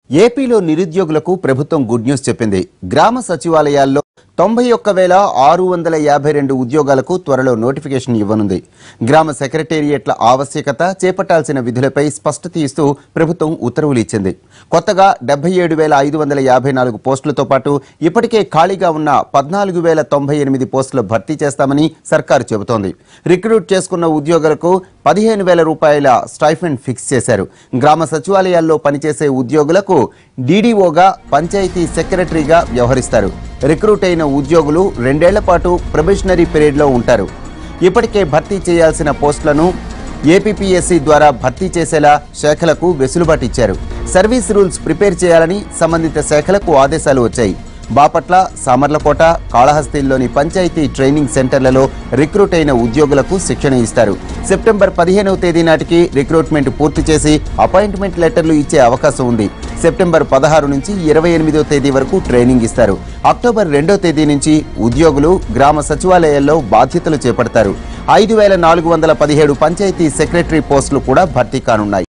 ఏపీలో నిరుద్యోగులకు ప్రభుత్వం గుడ్ న్యూస్ చెప్పింది గ్రామ సచివాలయాల్లో తొంభై ఒక్క వేల ఆరు వందల యాభై రెండు ఉద్యోగాలకు త్వరలో నోటిఫికేషన్ ఇవ్వనుంది గ్రామ సెక్రటేరియట్ల ఆవశ్యకత చేపట్టాల్సిన విధులపై స్పష్టత ఇస్తూ ప్రభుత్వం ఉత్తర్వులు ఇచ్చింది కొత్తగా డెబ్బై ఏడు వేల ఐదు వందల యాభై నాలుగు పోస్టులతో పాటు ఇప్పటికే ఖాళీగా ఉన్న పద్నాలుగు వేల తొంభై ఎనిమిది పోస్టులు భర్తీ చేస్తామని సర్కారు చెబుతోంది రిక్రూట్ చేసుకున్న ఉద్యోగులకు పదిహేను వేల రూపాయల స్టైఫండ్ ఫిక్స్ చేశారు గ్రామ సచివాలయాల్లో పనిచేసే ఉద్యోగులకు డీడీఓగా పంచాయతీ సెక్రటరీగా వ్యవహరిస్తారు రిక్రూట్ అయిన ఉద్యోగులు రెండేళ్ల పాటు ప్రొబేషనరీ పీరియడ్లో ఉంటారు ఇప్పటికే భర్తీ చేయాల్సిన పోస్టులను ఏపీపీఎస్సీ ద్వారా భర్తీ చేసేలా శాఖలకు వెసులుబాటు ఇచ్చారు సర్వీస్ రూల్స్ ప్రిపేర్ చేయాలని సంబంధిత శాఖలకు ఆదేశాలు వచ్చాయి బాపట్ల సామర్లకోట కాళహస్తిల్లోని పంచాయతీ ట్రైనింగ్ సెంటర్లలో రిక్రూట్ అయిన ఉద్యోగులకు శిక్షణ ఇస్తారు సెప్టెంబర్ పదిహేనవ తేదీ నాటికి రిక్రూట్మెంట్ పూర్తి చేసి అపాయింట్మెంట్ లెటర్లు ఇచ్చే అవకాశం ఉంది సెప్టెంబర్ పదహారు నుంచి ఇరవై ఎనిమిదో తేదీ వరకు ట్రైనింగ్ ఇస్తారు అక్టోబర్ రెండో తేదీ నుంచి ఉద్యోగులు గ్రామ సచివాలయాల్లో బాధ్యతలు చేపడతారు ఐదు వేల నాలుగు వందల పదిహేడు పంచాయతీ సెక్రటరీ పోస్టులు కూడా భర్తీ కానున్నాయి